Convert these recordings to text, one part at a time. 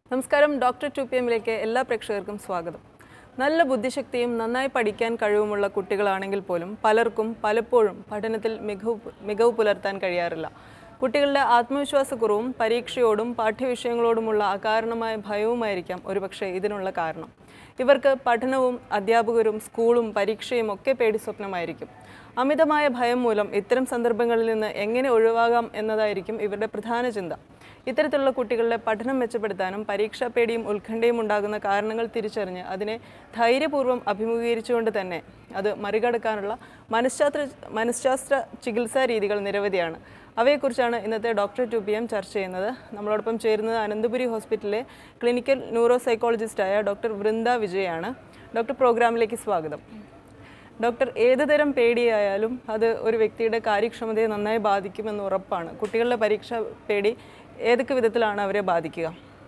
നമസ്കാരം doctor two P എമ്മിലേക്ക് എല്ലാ പ്രേക്ഷകർക്കും സ്വാഗതം നല്ല ബുദ്ധിശക്തിയും നന്നായി പഠിക്കാൻ കഴിവുമുള്ള കുട്ടികളാണെങ്കിൽ പോലും പലർക്കും പലപ്പോഴും പഠനത്തിൽ മികവ് മികവ് പുലർത്താൻ കഴിയാറില്ല കുട്ടികളുടെ ആത്മവിശ്വാസക്കുറവും പരീക്ഷയോടും പാഠ്യവിഷയങ്ങളോടുമുള്ള അകാരണമായ ഭയവുമായിരിക്കാം ഒരുപക്ഷെ ഇതിനുള്ള കാരണം ഇവർക്ക് പഠനവും അധ്യാപകരും സ്കൂളും പരീക്ഷയും ഒക്കെ പേടി സ്വപ്നമായിരിക്കും അമിതമായ ഭയം മൂലം ഇത്തരം സന്ദർഭങ്ങളിൽ നിന്ന് എങ്ങനെ ഒഴിവാകാം എന്നതായിരിക്കും ഇവരുടെ പ്രധാന ചിന്ത ഇത്തരത്തിലുള്ള കുട്ടികളുടെ പഠനം മെച്ചപ്പെടുത്താനും പരീക്ഷാ പേടിയും ഉത്കണ്ഠയും ഉണ്ടാകുന്ന കാരണങ്ങൾ തിരിച്ചറിഞ്ഞ് അതിനെ ധൈര്യപൂർവ്വം അഭിമുഖീകരിച്ചുകൊണ്ട് തന്നെ അത് മറികടക്കാനുള്ള മനഃശാസ്ത്ര മനഃശാസ്ത്ര ചികിത്സാ രീതികൾ നിരവധിയാണ് അവയെക്കുറിച്ചാണ് ഇന്നത്തെ ഡോക്ടർ ടു പി എം ചർച്ച ചെയ്യുന്നത് നമ്മളോടൊപ്പം ചേരുന്നത് അനന്തപുരി ഹോസ്പിറ്റലിലെ ക്ലിനിക്കൽ ന്യൂറോ സൈക്കോളജിസ്റ്റായ ഡോക്ടർ വൃന്ദ വിജയാണ് ഡോക്ടർ പ്രോഗ്രാമിലേക്ക് സ്വാഗതം ഡോക്ടർ ഏത് തരം പേടിയായാലും അത് ഒരു വ്യക്തിയുടെ കാര്യക്ഷമതയെ നന്നായി ബാധിക്കുമെന്ന് ഉറപ്പാണ് കുട്ടികളുടെ പരീക്ഷ പേടി ഏതൊക്കെ വിധത്തിലാണ് അവരെ ബാധിക്കുക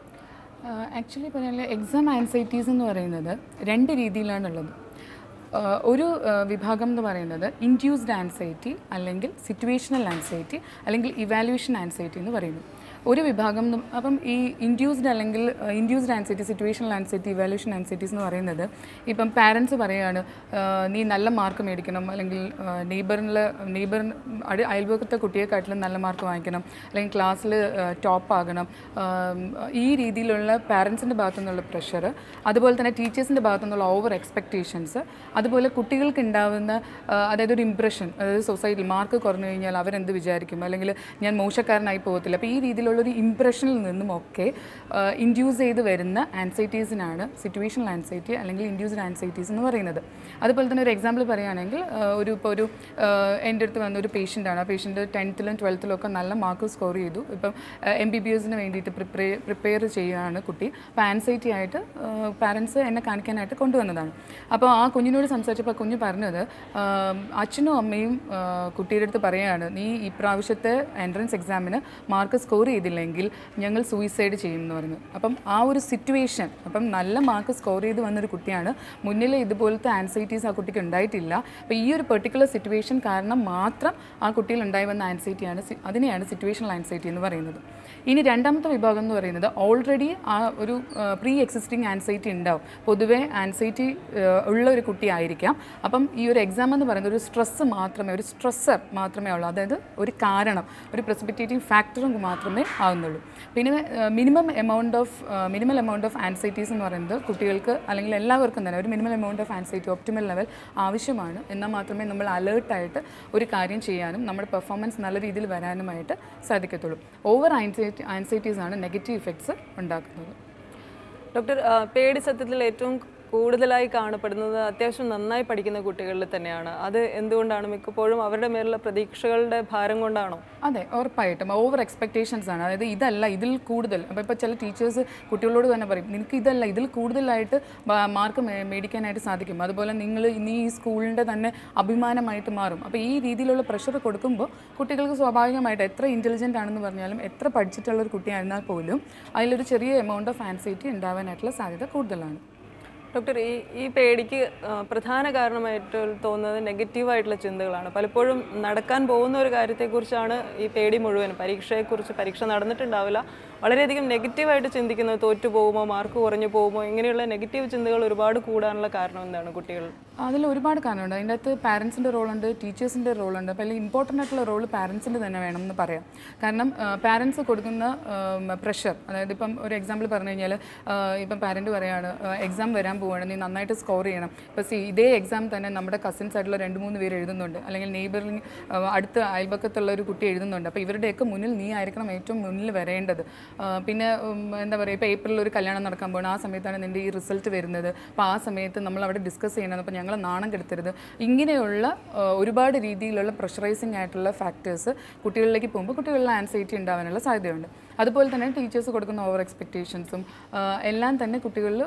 ആക്ച്വലി പറഞ്ഞാൽ എക്സാം ആൻസൈറ്റീസ് എന്ന് പറയുന്നത് രണ്ട് രീതിയിലാണുള്ളത് ആഹ് ഒരു ആഹ് വിഭാഗം എന്ന് പറയുന്നത് ഇൻഡ്യൂസ്ഡ് ആൻസൈറ്റി അല്ലെങ്കിൽ സിറ്റുവേഷണൽ ആൻസൈറ്റി അല്ലെങ്കിൽ ഇവാലുവേഷൻ ആൻസൈറ്റി എന്ന് പറയുന്നു ഒരു വിഭാഗം എന്ന് അപ്പം ഈ ഇൻഡ്യൂസ്ഡ് അല്ലെങ്കിൽ induced anxiety situational anxiety evaluation anxieties എന്ന് പറയുന്നത് ഇപ്പം പാരൻസ് പറയുകയാണ് ആഹ് നീ നല്ല മാർക്ക് മേടിക്കണം അല്ലെങ്കിൽ നെയ്ബറിൽ നെയ്ബർ അയൽപക്കത്തെ കുട്ടിയെക്കാട്ടിലും നല്ല മാർക്ക് വാങ്ങിക്കണം അല്ലെങ്കിൽ ക്ലാസ്സിൽ ടോപ്പ് ആകണം ആം, ഈ രീതിയിലുള്ള പാരൻസിൻ്റെ ഭാഗത്തു നിന്നുള്ള പ്രഷർ അതുപോലെ തന്നെ ടീച്ചേഴ്സിൻ്റെ ഭാഗത്തു നിന്നുള്ള ഓവർ എക്സ്പെക്റ്റേഷൻസ് അതുപോലെ കുട്ടികൾക്ക് ഉണ്ടാവുന്ന ആ, അതായത് ഒരു ഇംപ്രഷൻ അതായത് സൊസൈറ്റിയിൽ മാർക്ക് കുറഞ്ഞു കഴിഞ്ഞാൽ അവരെന്ത് വിചാരിക്കും അല്ലെങ്കിൽ ഞാൻ മോശക്കാരനായി പോകത്തില്ല അപ്പോൾ ഈ രീതിയിലുള്ള ഒരു ഇംപ്രഷനിൽ നിന്നും ഒക്കെ ഇൻഡ്യൂസ് ചെയ്ത് വരുന്ന ആൻസൈറ്റീസിനാണ് സിറ്റുവേഷണൽ ആൻസൈറ്റി അല്ലെങ്കിൽ ഇൻഡ്യൂസ്ഡ് ആൻസൈറ്റീസ് എന്ന് പറയുന്നത് അതുപോലെ തന്നെ ഒരു എക്സാമ്പിൾ പറയുകയാണെങ്കിൽ ആ, ഒരു ഇപ്പോൾ ഒരു ആ, എൻ്റെ അടുത്ത് വന്ന ഒരു പേഷ്യൻ്റ് ആണ് ആ പേഷ്യൻ്റ് ടെൻത്തിലും ട്വൽത്തിലും ഒക്കെ നല്ല മാർക്ക് സ്കോർ ചെയ്തു ഇപ്പം എം ബി ബി എസിന് വേണ്ടിയിട്ട് പ്രിപ്പയർ പ്രിപ്പയർ ചെയ്യുകയാണ് കുട്ടി അപ്പോൾ ആൻസൈറ്റി ആയിട്ട് പാരൻസ് എന്നെ കാണിക്കാനായിട്ട് കൊണ്ടുവന്നതാണ് അപ്പോൾ ആ കുഞ്ഞിനോട് സംസാരിച്ചപ്പോൾ ആ കുഞ്ഞ് പറഞ്ഞത് ആ, അച്ഛനും അമ്മയും ആ, കുട്ടിയുടെ അടുത്ത് പറയുകയാണ് നീ ഈ പ്രാവശ്യത്തെ എൻട്രൻസ് എക്സാമിന് മാർക്ക് സ്കോർ ചെയ്തില്ലെങ്കിൽ ഞങ്ങൾ സൂയിസൈഡ് ചെയ്യും എന്ന് പറഞ്ഞു അപ്പം ആ ഒരു സിറ്റുവേഷൻ അപ്പം നല്ല മാർക്ക് സ്കോർ ചെയ്ത് വന്നൊരു കുട്ടിയാണ് മുന്നിൽ ഇതുപോലത്തെ ആൻസൈറ്റീസ് ആ കുട്ടിക്ക് ഉണ്ടായിട്ടില്ല അപ്പോൾ ഈ ഒരു പെർട്ടിക്കുലർ സിറ്റുവേഷൻ കാരണം മാത്രം ആ കുട്ടിയിൽ ഉണ്ടായി വന്ന ആൻസൈറ്റിയാണ് സി- അതിനെയാണ് സിറ്റുവേഷണൽ ആൻസൈറ്റി എന്ന് പറയുന്നത് ഇനി രണ്ടാമത്തെ വിഭാഗം എന്ന് പറയുന്നത് ഓൾറെഡി ആ ഒരു പ്രീ എക്സിസ്റ്റിംഗ് ആൻസൈറ്റി ഉണ്ടാവും പൊതുവേ ആൻസൈറ്റി ഉള്ള ഒരു കുട്ടി ആയിരിക്കാം അപ്പം ഈ ഒരു എക്സാം എന്ന് പറയുന്നത് ഒരു സ്ട്രെസ്സ് മാത്രമേ ഒരു സ്ട്രെസ്സർ മാത്രമേ ഉള്ളൂ അതായത് ഒരു കാരണം ഒരു പ്രസിപ്പിറ്റേറ്റിംഗ് ഫാക്ടറും മാത്രമേ ആവുന്നുള്ളൂ പിന്നെ minimum amount of minimal amount of anxieties എന്ന് പറയുന്നത് കുട്ടികൾക്ക് അല്ലെങ്കിൽ എല്ലാവർക്കും തന്നെ ഒരു minimal amount of anxiety optimal level ആവശ്യമാണ് എന്നാൽ മാത്രമേ നമ്മൾ അലേർട്ടായിട്ട് ഒരു കാര്യം ചെയ്യാനും നമ്മുടെ പെർഫോമൻസ് നല്ല രീതിയിൽ വരാനുമായിട്ട് സാധിക്കത്തുള്ളൂ ഓവർ ആൻസൈറ്റി ആൻസൈറ്റീസ് ആണ് നെഗറ്റീവ് ഇഫക്ട്സ് ഉണ്ടാക്കുന്നത് ഡോക്ടർ ആ, പേടി സത്യത്തിൽ ഏറ്റവും കൂടുതലായി കാണപ്പെടുന്നത് അത്യാവശ്യം നന്നായി പഠിക്കുന്ന കുട്ടികളിൽ തന്നെയാണ് അത് എന്തുകൊണ്ടാണ് മിക്കപ്പോഴും അവരുടെ മേലുള്ള പ്രതീക്ഷകളുടെ ഭാരം കൊണ്ടാണോ അതെ ഉറപ്പായിട്ടും ഓവർ എക്സ്പെക്റ്റേഷൻസ് ആണ് അതായത് ഇതല്ല ഇതിൽ കൂടുതൽ അപ്പോൾ ഇപ്പോൾ ചില ടീച്ചേഴ്സ് കുട്ടികളോട് തന്നെ പറയും നിനക്ക് ഇതല്ല ഇതിൽ കൂടുതലായിട്ട് മാർക്ക് മേടിക്കാനായിട്ട് സാധിക്കും അതുപോലെ നിങ്ങൾ ഇനി ഈ സ്കൂളിൻ്റെ തന്നെ അഭിമാനമായിട്ട് മാറും അപ്പോൾ ഈ രീതിയിലുള്ള പ്രഷർ കൊടുക്കുമ്പോൾ കുട്ടികൾക്ക് സ്വാഭാവികമായിട്ട് എത്ര ഇൻ്റലിജൻ്റ് ആണെന്ന് പറഞ്ഞാലും എത്ര പഠിച്ചിട്ടുള്ള ഒരു കുട്ടിയായിരുന്നാൽ പോലും അതിലൊരു ചെറിയ എമൗണ്ട് ഓഫ് ആൻസൈറ്റി ഉണ്ടാവാനായിട്ടുള്ള സാധ്യത കൂടുതലാണ് ഡോക്ടർ ഈ ഈ പേടിക്ക് ആ, പ്രധാന കാരണമായിട്ട് തോന്നുന്നത് നെഗറ്റീവായിട്ടുള്ള ചിന്തകളാണ് പലപ്പോഴും നടക്കാൻ പോകുന്ന ഒരു കാര്യത്തെക്കുറിച്ചാണ് ഈ പേടി മുഴുവൻ പരീക്ഷയെക്കുറിച്ച് പരീക്ഷ നടന്നിട്ടുണ്ടാവില്ല വളരെയധികം നെഗറ്റീവായിട്ട് ചിന്തിക്കുന്നത് തോറ്റു പോകുമോ മാർക്ക് കുറഞ്ഞു പോകുമോ ഇങ്ങനെയുള്ള നെഗറ്റീവ് ചിന്തകൾ ഒരുപാട് കൂടാനുള്ള കാരണം എന്താണ് കുട്ടികൾ അതിൽ ഒരുപാട് കാരണമുണ്ട് അതിൻ്റെ അകത്ത് പാരൻസിൻ്റെ റോളുണ്ട് ടീച്ചേഴ്സിൻ്റെ റോളുണ്ട് അപ്പോൾ അല്ലെങ്കിൽ ഇമ്പോർട്ടൻ്റ് ആയിട്ടുള്ള റോൾ പാരൻസിൻ്റെ തന്നെ വേണം എന്ന് പറയാം കാരണം പാരൻസ് കൊടുക്കുന്ന പ്രഷർ അതായത് ഇപ്പം ഒരു എക്സാമ്പിൾ പറഞ്ഞു കഴിഞ്ഞാൽ ഇപ്പം പാരൻറ്റ് പറയാണ് എക്സാം വരാൻ പോവുകയാണ് നീ നന്നായിട്ട് സ്കോർ ചെയ്യണം ഇപ്പോൾ സി ഇതേ എക്സാം തന്നെ നമ്മുടെ കസിൻസ് ആയിട്ടുള്ള രണ്ട് മൂന്ന് പേര് എഴുതുന്നുണ്ട് അല്ലെങ്കിൽ നെയ്ബറിങ് അടുത്ത അയൽപക്കത്തുള്ള ഒരു കുട്ടി എഴുതുന്നുണ്ട് അപ്പോൾ ഇവരുടെയൊക്കെ മുന്നിൽ നീ ആയിരിക്കണം ഏറ്റവും മുന്നിൽ വരേണ്ടത് ആ, പിന്നെ ഉം, എന്താ പറയുക ഇപ്പോൾ ഏപ്രിലിൽ ഒരു കല്യാണം നടക്കാൻ പോകണം ആ സമയത്താണ് നിൻ്റെ ഈ റിസൾട്ട് വരുന്നത് അപ്പോൾ ആ സമയത്ത് നമ്മൾ അവിടെ ഡിസ്കസ് ചെയ്യണം അപ്പോൾ ഞങ്ങൾ നാണം കെടുത്തരുത് ഇങ്ങനെയുള്ള ആ, ഒരുപാട് രീതിയിലുള്ള പ്രഷറൈസിങ് ആയിട്ടുള്ള ഫാക്ടേഴ്സ് കുട്ടികളിലേക്ക് പോകുമ്പോൾ കുട്ടികളിൽ ആൻസൈറ്റി ഉണ്ടാവാനുള്ള സാധ്യതയുണ്ട് അതുപോലെ തന്നെ ടീച്ചേഴ്സ് കൊടുക്കുന്ന ഓവർ എക്സ്പെക്റ്റേഷൻസും എല്ലാം തന്നെ കുട്ടികളിൽ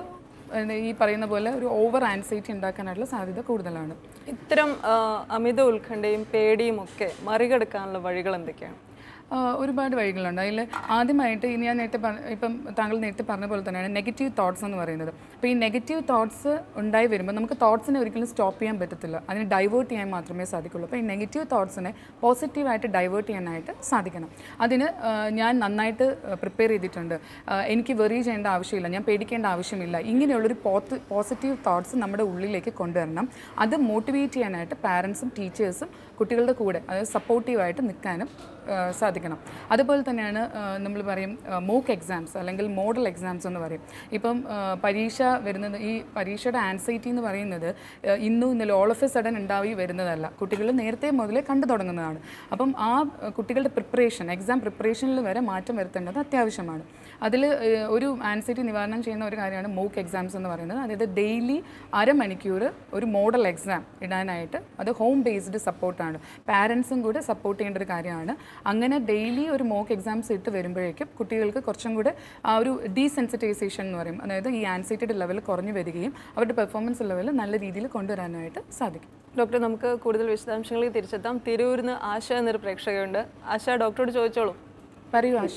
ഈ പറയുന്ന പോലെ ഒരു ഓവർ ആൻസൈറ്റി ഉണ്ടാക്കാനായിട്ടുള്ള സാധ്യത കൂടുതലാണ് ഇത്തരം ആ, അമിത ഉത്കണ്ഠയും പേടിയും ഒക്കെ മറികടക്കാനുള്ള വഴികൾ എന്തൊക്കെയാണ് ആ, ഒരുപാട് വഴികളുണ്ട് അതിൽ ആദ്യമായിട്ട് ഇനി ഞാൻ നേരത്തെ പറഞ്ഞ ഇപ്പം താങ്കൾ നേരത്തെ പറഞ്ഞ പോലെ തന്നെയാണ് നെഗറ്റീവ് തോട്ട്സ് എന്ന് പറയുന്നത് അപ്പോൾ ഈ നെഗറ്റീവ് തോട്ട്സ് ഉണ്ടായി വരുമ്പോൾ നമുക്ക് തോട്ട്സിനെ ഒരിക്കലും സ്റ്റോപ്പ് ചെയ്യാൻ പറ്റത്തില്ല അതിനെ ഡൈവേർട്ട് ചെയ്യാൻ മാത്രമേ സാധിക്കുള്ളൂ അപ്പോൾ ഈ നെഗറ്റീവ് തോട്ട്സിനെ പോസിറ്റീവായിട്ട് ഡൈവേർട്ട് ചെയ്യാനായിട്ട് സാധിക്കണം അതിന് ആ, ഞാൻ നന്നായിട്ട് പ്രിപ്പയർ ചെയ്തിട്ടുണ്ട് ആ, എനിക്ക് വെറി ചെയ്യേണ്ട ആവശ്യമില്ല ഞാൻ പേടിക്കേണ്ട ആവശ്യമില്ല ഇങ്ങനെയുള്ളൊരു പോത്ത് പോസിറ്റീവ് തോട്ട്സ് നമ്മുടെ ഉള്ളിലേക്ക് കൊണ്ടുവരണം അത് മോട്ടിവേറ്റ് ചെയ്യാനായിട്ട് പാരൻസും ടീച്ചേഴ്സും കുട്ടികളുടെ കൂടെ അതായത് സപ്പോർട്ടീവായിട്ട് നിൽക്കാനും ആ, സാധിക്കണം അതുപോലെ തന്നെയാണ് നമ്മൾ പറയും മോക്ക് എക്സാംസ് അല്ലെങ്കിൽ മോഡൽ എക്സാംസ് എന്ന് പറയും ഇപ്പം ആ, പരീക്ഷ വരുന്നത് ഈ പരീക്ഷയുടെ ആൻസൈറ്റി എന്ന് പറയുന്നത് ആ, ഇന്നും ഇന്നലെ ഓൾ ഓഫ് എ സഡൻ ഉണ്ടായി വരുന്നതല്ല കുട്ടികൾ നേരത്തെ മുതലേ കണ്ടു തുടങ്ങുന്നതാണ് അപ്പം ആ ആ, കുട്ടികളുടെ പ്രിപ്പറേഷൻ എക്സാം പ്രിപ്പറേഷനിൽ വരെ മാറ്റം വരുത്തേണ്ടത് അത്യാവശ്യമാണ് അതിൽ ഒരു ആൻസൈറ്റി നിവാരണം ചെയ്യുന്ന ഒരു കാര്യമാണ് മോക്ക് എക്സാംസ് എന്ന് പറയുന്നത് അതായത് ഡെയിലി അരമണിക്കൂർ ഒരു മോഡൽ എക്സാം ഇടാനായിട്ട് അത് ഹോം ബേസ്ഡ് സപ്പോർട്ടാണ് പാരൻസും കൂടെ സപ്പോർട്ട് ചെയ്യേണ്ട ഒരു കാര്യമാണ് അങ്ങനെ ഡെയിലി ഒരു മോക്ക് എക്സാംസ് ഇട്ട് വരുമ്പോഴേക്കും കുട്ടികൾക്ക് കുറച്ചും കൂടെ ആ ഒരു ഡീസെൻസിറ്റൈസേഷൻ എന്ന് പറയും അതായത് ഈ ആൻസൈറ്റിയുടെ ലെവൽ കുറഞ്ഞു വരികയും അവരുടെ പെർഫോമൻസ് ലെവൽ നല്ല രീതിയിൽ കൊണ്ടുവരാനായിട്ട് സാധിക്കും ഡോക്ടർ നമുക്ക് കൂടുതൽ വിശദാംശങ്ങളിലേക്ക് തിരിച്ചെത്താം തിരൂരിൽ നിന്ന് ആശ എന്നൊരു പ്രേക്ഷകയുണ്ട് ആശ ഡോക്ടറോട് ചോദിച്ചോളൂ പറയൂ ആശ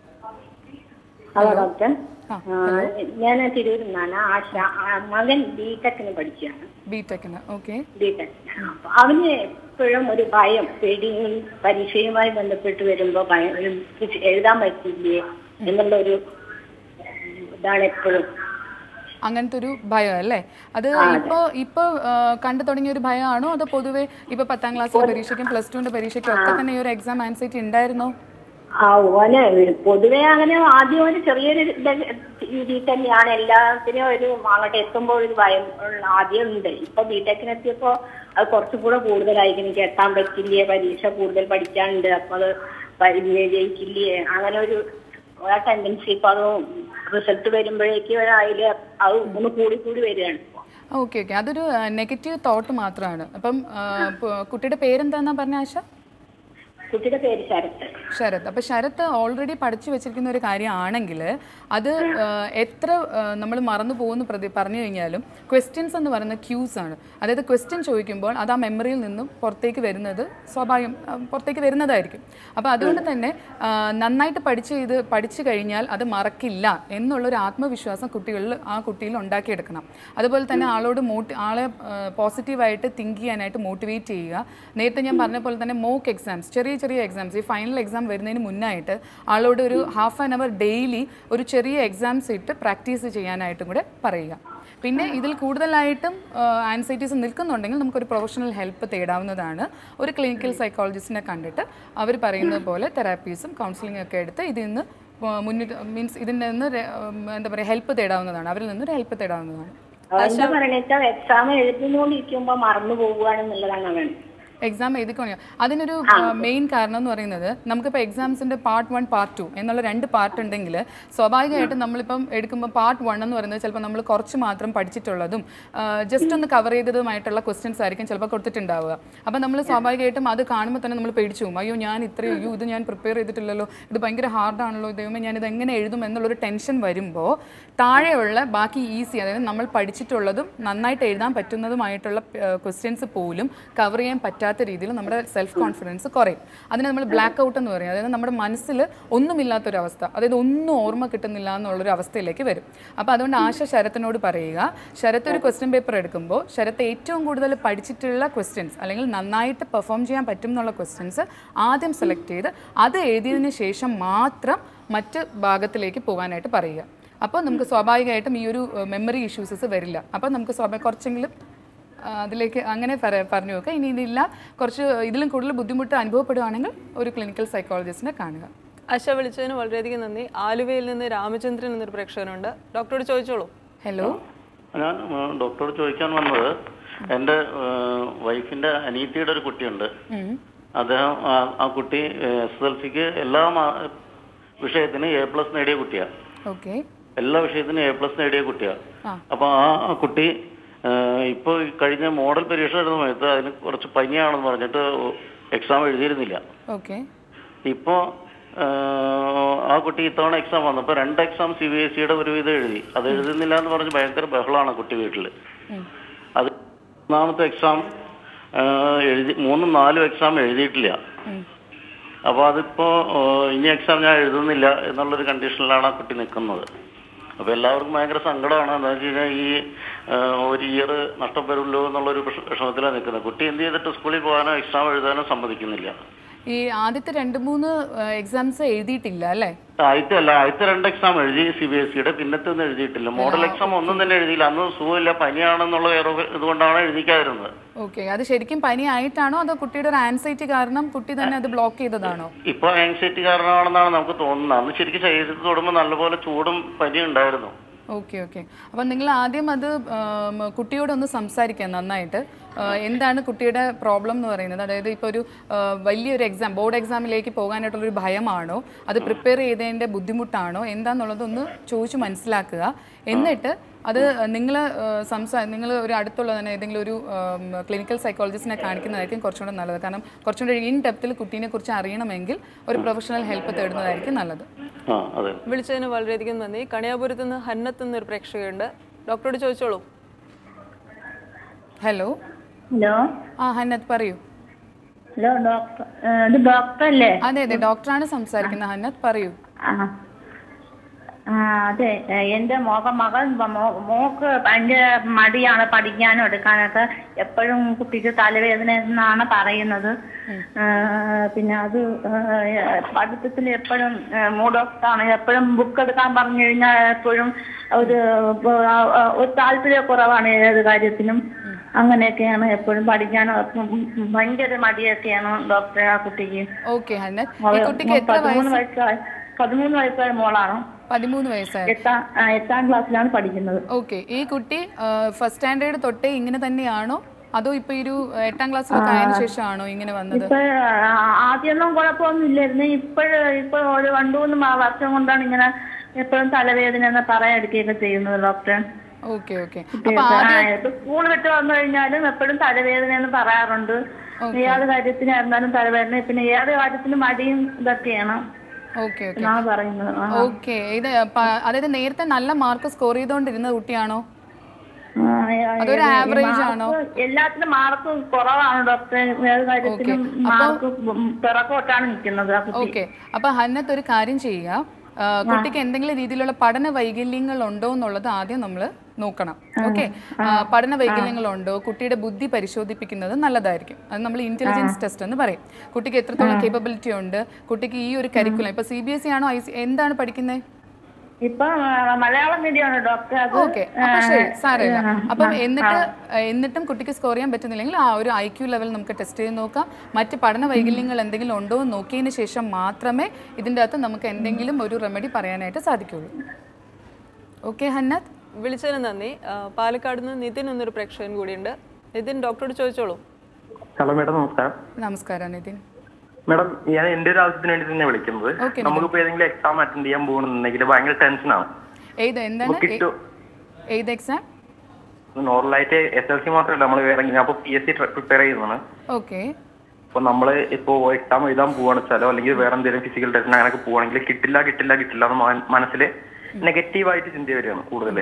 ഹലോ ഡോക്ടർ ആ, ഞാൻ തിരൂരിൽ നിന്നാണ് ആശ ആ, മകൻ ബി ടെക്കിന് പഠിക്കുകയാണ് ബി ടെക്കിന് ഓക്കെ ബി ടെക് അപ്പൊ അവന് എപ്പോഴും ഒരു ഭയം പേടിയും പരീക്ഷയുമായി ബന്ധപ്പെട്ട് വരുമ്പോ ഭയം ഒരു ഇത് എഴുതാൻ പറ്റില്ലേ എന്നുള്ള ഒരു ഇതാണ് എപ്പോഴും അങ്ങനത്തെ ഒരു ഭയം അല്ലേ അത് ഇപ്പോൾ ഇപ്പോൾ കണ്ടു തുടങ്ങിയ ഒരു ഭയമാണോ അതോ പൊതുവേ ഇപ്പൊ പത്താം ക്ലാസ്സിലെ പരീക്ഷയ്ക്കും പ്ലസ് ടുവിന്റെ പരീക്ഷയ്ക്കും ഒക്കെ തന്നെ ഈ ഒരു എക്സാം ആൻസൈറ്റി ഉണ്ടായിരുന്നോ ആ ഓന് പൊതുവെ അങ്ങനെ ആദ്യം ഒരു ചെറിയൊരു ഇത് രീതിയിൽ തന്നെയാണ് എല്ലാത്തിനും ഒരു അങ്ങോട്ട് എത്തുമ്പോൾ ഒരു ഭയം ഉള്ള ആദ്യം ഉണ്ട് ഇപ്പൊ ബിടെക്കിന് എത്തിയപ്പോ അത് കുറച്ചും കൂടെ കൂടുതലായിരിക്കും എനിക്ക് എത്താൻ പറ്റില്ലേ പരീക്ഷ കൂടുതൽ പഠിക്കാനുണ്ട് അപ്പൊ അത് പരി- ജയിക്കില്ലേ അങ്ങനെ ഒരു ആ ടെൻഡൻസി ഇപ്പൊ അത് റിസൾട്ട് വരുമ്പോഴേക്കും അതില് അത് ഒന്ന് കൂടി കൂടി വരികയാണ് ഇപ്പൊ ഓക്കെ ഓക്കെ അതൊരു നെഗറ്റീവ് തോട്ട് മാത്രമാണ് അപ്പം ആ, പ- കുട്ടിയുടെ പേരെന്താന്നാ പറഞ്ഞ ആശ കുട്ടിയുടെ പേര് ശരത്ത് ശരത് അപ്പോൾ ശരത്ത് ഓൾറെഡി പഠിച്ചു വെച്ചിരിക്കുന്ന ഒരു കാര്യമാണെങ്കിൽ അത് ആ, എത്ര നമ്മൾ മറന്നു പോകുന്നു പ്രതി പറഞ്ഞു കഴിഞ്ഞാലും ക്വസ്റ്റ്യൻസ് എന്ന് പറയുന്ന ക്യൂസ് ആണ് അതായത് ക്വസ്റ്റ്യൻ ചോദിക്കുമ്പോൾ അത് ആ മെമ്മറിയിൽ നിന്നും പുറത്തേക്ക് വരുന്നത് സ്വാഭാവികം ആ, പുറത്തേക്ക് വരുന്നതായിരിക്കും അപ്പോൾ അതുകൊണ്ട് തന്നെ ആ, നന്നായിട്ട് പഠിച്ച് ഇത് പഠിച്ചു കഴിഞ്ഞാൽ അത് മറക്കില്ല എന്നുള്ളൊരു ആത്മവിശ്വാസം കുട്ടികളിൽ ആ കുട്ടിയിൽ ഉണ്ടാക്കിയെടുക്കണം അതുപോലെ തന്നെ ആളോട് മോട്ടി ആളെ പോസിറ്റീവായിട്ട് തിങ്ക് ചെയ്യാനായിട്ട് മോട്ടിവേറ്റ് ചെയ്യുക നേരത്തെ ഞാൻ പറഞ്ഞ പോലെ തന്നെ മോക്ക് എക്സാംസ് ചെറിയ ചെറിയ എക്സാംസ് ഈ ഫൈനൽ എക്സാം വരുന്നതിന് മുന്നായിട്ട് ആളോട് ഒരു ഹാഫ് ആൻ അവർ ഡെയിലി ഒരു ചെറിയ എക്സാംസ് ഇട്ട് പ്രാക്ടീസ് ചെയ്യാനായിട്ടും കൂടെ പറയുക പിന്നെ ഇതിൽ കൂടുതലായിട്ടും ആൻസൈറ്റീസ് നിൽക്കുന്നുണ്ടെങ്കിൽ നമുക്കൊരു പ്രൊഫഷണൽ ഹെൽപ്പ് തേടാവുന്നതാണ് ഒരു ക്ലിനിക്കൽ സൈക്കോളജിസ്റ്റിനെ കണ്ടിട്ട് അവർ പറയുന്നത് പോലെ തെറാപ്പീസും കൗൺസിലിംഗ് ഒക്കെ എടുത്ത് ഇതിൽ നിന്ന് മുന്നിട്ട് മീൻസ് ഇതിൽ നിന്ന് രെ- ഉം, എന്താ പറയുക ഹെൽപ്പ് തേടാവുന്നതാണ് അവരിൽ നിന്ന് ഒരു ഹെൽപ്പ് തേടാവുന്നതാണ് എന്താ പറയണെച്ചാൽ എക്സാം എഴുതുന്നോണ്ടിരിക്കുമ്പോ മറന്നു പോകുകയാണെന്നുള്ളതാണ് അവൻ എക്സാം എഴുതിക്കൊണ്ടു അതിനൊരു മെയിൻ കാരണം എന്ന് പറയുന്നത് നമുക്കിപ്പോൾ എക്സാംസിൻ്റെ പാർട്ട് വൺ പാർട്ട് ടു എന്നുള്ള രണ്ട് പാർട്ട് ഉണ്ടെങ്കിൽ സ്വാഭാവികമായിട്ടും നമ്മളിപ്പം എടുക്കുമ്പോൾ പാർട്ട് വൺ എന്ന് പറയുന്നത് ചിലപ്പോൾ നമ്മൾ കുറച്ച് മാത്രം പഠിച്ചിട്ടുള്ളതും ജസ്റ്റ് ഒന്ന് കവർ ചെയ്തതുമായിട്ടുള്ള ക്വസ്റ്റ്യൻസ് ആയിരിക്കും ചിലപ്പോൾ കൊടുത്തിട്ടുണ്ടാവുക അപ്പോൾ നമ്മൾ സ്വാഭാവികമായിട്ടും അത് കാണുമ്പോൾ തന്നെ നമ്മൾ പേടിച്ചു പോകും അയ്യോ ഞാൻ ഇത്രയും അയ്യോ ഇത് ഞാൻ പ്രിപ്പയർ ചെയ്തിട്ടില്ലല്ലോ ഇത് ഭയങ്കര ഹാർഡാണല്ലോ ദൈവമേ ഞാനിത് എങ്ങനെ എഴുതും എന്നുള്ളൊരു ടെൻഷൻ വരുമ്പോൾ താഴെയുള്ള ബാക്കി ഈസി അതായത് നമ്മൾ പഠിച്ചിട്ടുള്ളതും നന്നായിട്ട് എഴുതാൻ പറ്റുന്നതുമായിട്ടുള്ള ക്വസ്റ്റ്യൻസ് പോലും കവർ ചെയ്യാൻ പറ്റാത്ത രീതിയിൽ നമ്മുടെ സെൽഫ് കോൺഫിഡൻസ് കുറയും അതിനെ നമ്മൾ ബ്ലാക്ക് ഔട്ട് എന്ന് പറയും അതായത് നമ്മുടെ മനസ്സിൽ ഒന്നുമില്ലാത്തൊരവസ്ഥ അതായത് ഒന്നും ഓർമ്മ കിട്ടുന്നില്ല എന്നുള്ളൊരു അവസ്ഥയിലേക്ക് വരും അപ്പോൾ അതുകൊണ്ട് ആശ ശരത്തിനോട് പറയുക ശരത്ത് ഒരു ക്വസ്റ്റ്യൻ പേപ്പർ എടുക്കുമ്പോൾ ശരത്ത് ഏറ്റവും കൂടുതൽ പഠിച്ചിട്ടുള്ള ക്വസ്റ്റ്യൻസ് അല്ലെങ്കിൽ നന്നായിട്ട് പെർഫോം ചെയ്യാൻ പറ്റും എന്നുള്ള ക്വസ്റ്റ്യൻസ് ആദ്യം സെലക്ട് ചെയ്ത് അത് എഴുതിയതിന് ശേഷം മാത്രം മറ്റ് ഭാഗത്തിലേക്ക് പോകാനായിട്ട് പറയുക അപ്പോൾ നമുക്ക് സ്വാഭാവികമായിട്ടും ഈ ഒരു മെമ്മറി ഇഷ്യൂസസ് വരില്ല അപ്പോൾ നമുക്ക് സ്വാഭാവിക കുറച്ചെങ്കിലും ആ, അതിലേക്ക് അങ്ങനെ പറ- പറഞ്ഞു നോക്കുക ഇനി ഇതില്ല കുറച്ച് ഇതിലും കൂടുതൽ ബുദ്ധിമുട്ട് അനുഭവപ്പെടുകയാണെങ്കിൽ ഒരു ക്ലിനിക്കൽ സൈക്കോളജിസ്റ്റിനെ കാണുക ആശ വിളിച്ചതിന് വളരെയധികം നന്ദി ആലുവയിൽ നിന്ന് രാമചന്ദ്രൻ എന്നൊരു പ്രേക്ഷകനുണ്ട് ഡോക്ടറോട് ചോദിച്ചോളൂ ഹലോ ഞാൻ ഉം, ഡോക്ടറോട് ചോദിക്കാൻ വന്നത് എൻ്റെ വൈഫിന്റെ അനീതിയുടെ ഒരു കുട്ടിയുണ്ട് അദ്ദേഹം ആ- ആ കുട്ടി എസ് എൽ സിക്ക് എല്ലാ മാ- വിഷയത്തിനും എ പ്ലസ് നേടിയ കുട്ടിയാണ് ഓക്കെ എല്ലാ വിഷയത്തിനും എ പ്ലസ് നേടിയ കുട്ടിയാണ് ആ. അപ്പൊ ആ ആ കുട്ടി ഇപ്പോൾ കഴിഞ്ഞ മോഡൽ പരീക്ഷ എഴുതുന്ന സമയത്ത് അതിന് കുറച്ച് പനിയാണെന്ന് പറഞ്ഞിട്ട് എക്സാം എഴുതിയിരുന്നില്ല ഓക്കെ ഇപ്പോ ആ കുട്ടി ഇത്തവണ എക്സാം വന്നപ്പോൾ രണ്ട് എക്സാം സി ബി എസ് സിയുടെ ഒരു വിധം എഴുതി അത് എഴുതുന്നില്ല എന്ന് പറഞ്ഞ് ഭയങ്കര ബഹളമാണ് കുട്ടി വീട്ടിൽ അത് മൂന്നാമത്തെ എക്സാം എഴുതി മൂന്നും നാലും എക്സാം എഴുതിയിട്ടില്ല അപ്പോൾ അതിപ്പോൾ ഇനി എക്സാം ഞാൻ എഴുതുന്നില്ല എന്നുള്ളൊരു കണ്ടീഷനിലാണ് ആ കുട്ടി നിൽക്കുന്നത് അപ്പോൾ എല്ലാവർക്കും ഭയങ്കര സങ്കടമാണ് എന്താ വെച്ച് കഴിഞ്ഞാൽ ഈ ആ, ഒരു ഇയർ നഷ്ടപ്പെടുമല്ലോ എന്നുള്ളൊരു വിഷ- വിഷമത്തിലാണ് നിൽക്കുന്നത് കുട്ടി എന്ത് ചെയ്തിട്ട് സ്കൂളിൽ പോകാനോ എക്സാം എഴുതാനോ സമ്മതിക്കുന്നില്ല ഈ ആദ്യത്തെ രണ്ട് മൂന്ന് എക്സാംസ് എഴുതിയിട്ടില്ല അല്ലേ ആദ്യത്തെ അല്ല ആദ്യത്തെ രണ്ട് എക്സാം എഴുതി സി ബി എസ് സിയുടെ പിന്നത്തെ ഒന്നും എഴുതിയിട്ടില്ല മോഡൽ എക്സാം ഒന്നും തന്നെ എഴുതിയില്ല അന്ന് സുഖമില്ല പനിയാണെന്നുള്ള വേറെ ഇതുകൊണ്ടാണ് എഴുതിക്കാതിരുന്നത് ഓക്കെ അത് ശരിക്കും പനി ആയിട്ടാണോ അതോ കുട്ടിയുടെ ഒരു ആൻസൈറ്റി കാരണം കുട്ടി തന്നെ അത് ബ്ലോക്ക് ചെയ്തതാണോ ഇപ്പൊ ആങ്സൈറ്റി കാരണമാണെന്നാണ് നമുക്ക് തോന്നുന്നത് അന്ന് ശരിക്കും ശരീരത്തിൽ തൊടുമ്പോൾ നല്ലപോലെ ചൂടും പനിയും ഉണ്ടായിരുന്നു ഓക്കെ ഓക്കെ അപ്പം നിങ്ങൾ ആദ്യം അത് ആം, കുട്ടിയോടൊന്ന് സംസാരിക്കാം നന്നായിട്ട് ആ, എന്താണ് കുട്ടിയുടെ പ്രോബ്ലം എന്ന് പറയുന്നത് അതായത് ഇപ്പോൾ ഒരു ആ, വലിയൊരു എക്സാം ബോർഡ് എക്സാമിലേക്ക് പോകാനായിട്ടുള്ളൊരു ഭയമാണോ അത് പ്രിപ്പയർ ചെയ്തതിൻ്റെ ബുദ്ധിമുട്ടാണോ എന്താണെന്നുള്ളതൊന്ന് ചോദിച്ച് മനസ്സിലാക്കുക എന്നിട്ട് അത് നിങ്ങൾ സംസാ നിങ്ങൾ ഒരു അടുത്തുള്ള തന്നെ ഏതെങ്കിലും ഒരു ക്ലിനിക്കൽ സൈക്കോളജിസ്റ്റിനെ കാണിക്കുന്നതായിരിക്കും കുറച്ചുകൂടെ നല്ലത് കാരണം കുറച്ചുകൂടെ ഇൻ ഡെപ്തിൽ കുട്ടീനെ കുറിച്ച് അറിയണമെങ്കിൽ ഒരു പ്രൊഫഷണൽ ഹെൽപ്പ് തേടുന്നതായിരിക്കും നല്ലത് ആ അതെ വിളിച്ചതിന് വളരെയധികം നന്ദി കണിയാപുരത്ത് നിന്ന് ഹന്നത്ത് എന്നൊരു പ്രേക്ഷകയുണ്ട് ഡോക്ടറോട് ചോദിച്ചോളൂ ഹലോ ഹലോ ആ ഹന്നത്ത് പറയൂ ഹലോ ഡോക്ടർ ഇത് ഡോക്ടർ അല്ലേ അതെ അതെ ഡോക്ടറാണ് സംസാരിക്കുന്നത് ഹന്നത്ത് പറയൂ ആ ആ, അതെ ഏ, എന്റെ മോക മകൻ മോ- മോക്ക് ഭയങ്കര മടിയാണ് പഠിക്കാനും എടുക്കാനൊക്കെ എപ്പോഴും കുട്ടിക്ക് തലവേദന എന്നാണ് പറയുന്നത് ആ, പിന്നെ അത് ആ, പഠിത്തത്തിൽ എപ്പോഴും മൂഡ് ഓഫ് ആണ് എപ്പോഴും ബുക്ക് എടുക്കാൻ പറഞ്ഞു കഴിഞ്ഞാൽ എപ്പോഴും ഒരു ആ, ആ, ഒരു താല്പര്യക്കുറവാണ് ഏത് കാര്യത്തിനും അങ്ങനെയൊക്കെയാണ് എപ്പോഴും പഠിക്കാനും ഭയങ്കര മടിയൊക്കെയാണ് ഡോക്ടറെ ആ കുട്ടിക്ക് ഓക്കെ ഹന്നത്ത് ഈ കുട്ടിക്ക് എത്ര പതിമൂന്ന് വയസ്സ് വയസ്സായ പതിമൂന്ന് വയസ്സായ മോളാണ് പതിമൂന്ന് വയസ്സായി എട്ടാം ആ, എട്ടാം ക്ലാസ്സിലാണ് പഠിക്കുന്നത് ഓക്കെ ഈ കുട്ടി ഫസ്റ്റ് സ്റ്റാൻഡേർഡ് തൊട്ടേ ഇങ്ങനെ തന്നെയാണോ അതോ ഇപ്പൊ ഈ ഒരു എട്ടാം ക്ലാസ്സിലൊക്കെ ആയതിനു ശേഷമാണോ ഇങ്ങനെ വന്നത് ഇപ്പൊ ആ, ആദ്യമൊന്നും കുഴപ്പമൊന്നും ഇല്ലായിരുന്നു ഇപ്പോഴ് ഇപ്പൊ ഒരു രണ്ടു മൂന്ന് മാ- വർഷം കൊണ്ടാണ് ഇങ്ങനെ എപ്പോഴും തലവേദന എന്ന് പറയാതിരിക്കുകയൊക്കെ ചെയ്യുന്നത് ഡോക്ടർ ഓക്കെ ഓക്കെ അപ്പൊ ആദ്യം ഇപ്പൊ സ്കൂൾ വിട്ട് വന്നു കഴിഞ്ഞാലും എപ്പോഴും തലവേദന എന്ന് പറയാറുണ്ട് ഏത് കാര്യത്തിനായിരുന്നാലും തലവേദന പിന്നെ ഏത് കാര്യത്തിനും മടിയും ഇതൊക്കെയാണ് ഓക്കെ ഓക്കെ എന്നാണ് പറയുന്നത് ആ. ഓക്കെ ഇത് പ- അതായത് നേരത്തെ നല്ല മാർക്ക് സ്കോർ ചെയ്തുകൊണ്ടിരുന്ന കുട്ടിയാണോ ആ, ആ, അതൊരു ഈ average മാർക്ക് ആണോ? എല്ലാത്തിനും മാർക്ക് കുറവാണ് ഡോക്ടർ ഏത് കാര്യത്തിനും മാർക്ക് പിറകോട്ടാണ് നിൽക്കുന്നത് ആ കുട്ടി ഓക്കെ അപ്പൊ ഹന്നത്ത് ഒരു കാര്യം ചെയ്യുക ആ, കുട്ടിക്ക് എന്തെങ്കിലും രീതിയിലുള്ള പഠന വൈകല്യങ്ങൾ ഉണ്ടോ എന്നുള്ളത് ആദ്യം നമ്മൾ നോക്കണം ഓക്കെ പഠന വൈകല്യങ്ങൾ ഉണ്ടോ കുട്ടിയുടെ ബുദ്ധി പരിശോധിപ്പിക്കുന്നത് നല്ലതായിരിക്കും അത് നമ്മൾ ഇന്റലിജൻസ് ടെസ്റ്റ് എന്ന് പറയും കുട്ടിക്ക് എത്രത്തോളം കേപ്പബിലിറ്റി ഉണ്ട് കുട്ടിക്ക് ഈ ഒരു കരിക്കുലം ഇപ്പൊ സി ബി എസ് സി ആണോ ഐ സി എന്താണ് പഠിക്കുന്നത് ഇപ്പൊ ആ, മലയാളം മീഡിയമാണ് ഡോക്ടർ അത് ഓക്കെ അപ്പൊ ശരി സാരമില്ല അപ്പം എന്നിട്ട് എന്നിട്ടും കുട്ടിക്ക് സ്കോർ ചെയ്യാൻ പറ്റുന്നില്ലെങ്കിൽ ആ ഒരു ഐ ക്യു ലെവൽ നമുക്ക് ടെസ്റ്റ് ചെയ്ത് നോക്കാം മറ്റ് പഠന വൈകല്യങ്ങൾ എന്തെങ്കിലും ഉണ്ടോ എന്ന് നോക്കിയതിന് ശേഷം മാത്രമേ ഇതിൻ്റെ അകത്ത് നമുക്ക് എന്തെങ്കിലും ഒരു റെമഡി പറയാനായിട്ട് സാധിക്കുള്ളൂ ഓക്കെ ഹന്നത് വിളിച്ചതിന് നന്ദി ആ, പാലക്കാട് നിന്ന് നിതിൻ എന്നൊരു പ്രേക്ഷകൻ കൂടിയുണ്ട് നിതിൻ ഡോക്ടറോട് ചോദിച്ചോളൂ ഹലോ മേഡം നമസ്കാരം നമസ്കാരം നിതിൻ മേഡം ഞാൻ എന്റെ ഒരു ആവശ്യത്തിന് വേണ്ടി തന്നെ വിളിക്കുന്നത് Okay, നമുക്കിപ്പോ ഏതെങ്കിലും എക്സാം അറ്റൻഡ് ചെയ്യാൻ പോകണമെന്നുണ്ടെങ്കിൽ ഭയങ്കര ടെൻഷനാണ് ഏത് എന്താണ് കിട്ടു ഏത് എക്സാം നോർമലായിട്ട് എസ് എൽ സി മാത്രമല്ല നമ്മൾ വേറെ ഞാൻ ഇപ്പോൾ പി എസ് സി പ്രിപ്പയർ ചെയ്യുന്നതാണ് ഓക്കെ അപ്പൊ നമ്മൾ ഇപ്പോ എക്സാം എഴുതാൻ പോവാണ് വെച്ചാലോ അല്ലെങ്കിൽ വേറെ എന്തെങ്കിലും ഫിസിക്കൽ ടെസ്റ്റിന് അങ്ങനെയൊക്കെ പോവാണെങ്കിൽ കിട്ടില്ല കിട്ടില്ല കിട്ടില്ല എന്ന് മന- മനസ്സില് നെഗറ്റീവായിട്ട് ചിന്ത വരികയാണ് കൂടുതൽ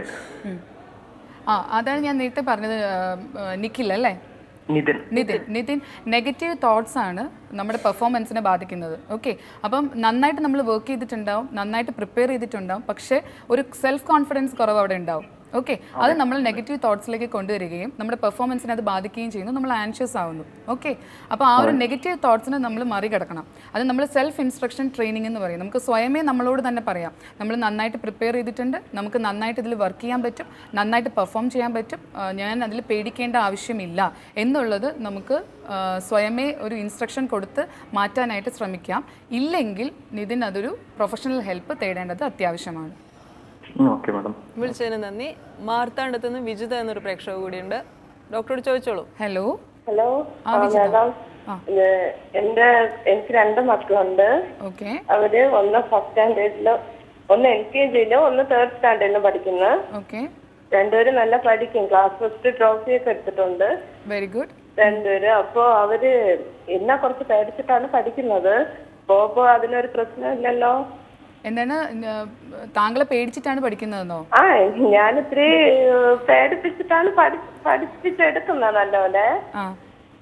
ആ അതാണ് ഞാൻ നേരത്തെ പറഞ്ഞത് ആ, ആ, നിഖിൽ അല്ലേ നിതിൻ നിതിൻ നിതിൻ നെഗറ്റീവ് തോട്ട്സ് ആണ് നമ്മുടെ പെർഫോമൻസിനെ ബാധിക്കുന്നത് ഓക്കെ അപ്പം നന്നായിട്ട് നമ്മൾ വർക്ക് ചെയ്തിട്ടുണ്ടാവും നന്നായിട്ട് പ്രിപ്പയർ ചെയ്തിട്ടുണ്ടാവും പക്ഷേ ഒരു സെൽഫ് കോൺഫിഡൻസ് കുറവ് അവിടെ ഉണ്ടാവും ഓക്കെ അത് നമ്മൾ നെഗറ്റീവ് തോട്ട്സിലേക്ക് കൊണ്ടുവരികയും നമ്മുടെ പെർഫോമൻസിനെ അത് ബാധിക്കുകയും ചെയ്യുന്നു നമ്മൾ ആൻഷ്യസ് ആവുന്നു ഓക്കെ അപ്പോൾ ആ ഒരു നെഗറ്റീവ് തോട്ട്സിനെ നമ്മൾ മറികടക്കണം അത് നമ്മൾ സെൽഫ് ഇൻസ്ട്രക്ഷൻ ട്രെയിനിങ് എന്ന് പറയും നമുക്ക് സ്വയമേ നമ്മളോട് തന്നെ പറയാം നമ്മൾ നന്നായിട്ട് പ്രിപ്പയർ ചെയ്തിട്ടുണ്ട് നമുക്ക് നന്നായിട്ട് ഇതിൽ വർക്ക് ചെയ്യാൻ പറ്റും നന്നായിട്ട് പെർഫോം ചെയ്യാൻ പറ്റും ആ, ഞാൻ അതിൽ പേടിക്കേണ്ട ആവശ്യമില്ല എന്നുള്ളത് നമുക്ക് ആ, സ്വയമേ ഒരു ഇൻസ്ട്രക്ഷൻ കൊടുത്ത് മാറ്റാനായിട്ട് ശ്രമിക്കാം ഇല്ലെങ്കിൽ നിതിൻ അതൊരു പ്രൊഫഷണൽ ഹെൽപ്പ് തേടേണ്ടത് അത്യാവശ്യമാണ് ഓക്കെ മാഡം വിളിച്ചതിന് നന്ദി മാർത്താണ്ഡത്ത് നിന്ന് വിജിത എന്നൊരു പ്രേക്ഷക കൂടിയുണ്ട് ഡോക്ടറോട് ചോദിച്ചോളൂ ഹലോ ഹലോ ആ, ആ, വിജിത. മാഡം ആ. ഇത് എന്റെ എനിക്ക് രണ്ട് മക്കളുണ്ട് ഓക്കെ അവര് ഒന്ന് ഫസ്റ്റ് സ്റ്റാൻഡേർഡിലും ഒന്ന് എൽ കെ ജിയിലും ഒന്ന് തേർഡ് സ്റ്റാൻഡേർഡിലും പഠിക്കുന്നു ഓക്കെ രണ്ടുപേരും നല്ല പഠിക്കും ക്ലാസ് ഫസ്റ്റ് ട്രോഫി ഒക്കെ എടുത്തിട്ടുണ്ട് വെരി ഗുഡ് രണ്ടുപേരും അപ്പോ അവര് എന്നെ കുറച്ച് പേടിച്ചിട്ടാണ് പഠിക്കുന്നത് പോപ്പോ അതിനൊരു പ്രശ്നമില്ലല്ലോ എന്താണ് ആ, താങ്കളെ പേടിച്ചിട്ടാണ് പഠിക്കുന്നതെന്നോ ആ ഞാൻ ഇത്തിരി ഏഹ്, പേടിപ്പിച്ചിട്ടാണ് പഠി പഠിപ്പിച്ചെടുക്കുന്നത് നല്ലപോലെ ആ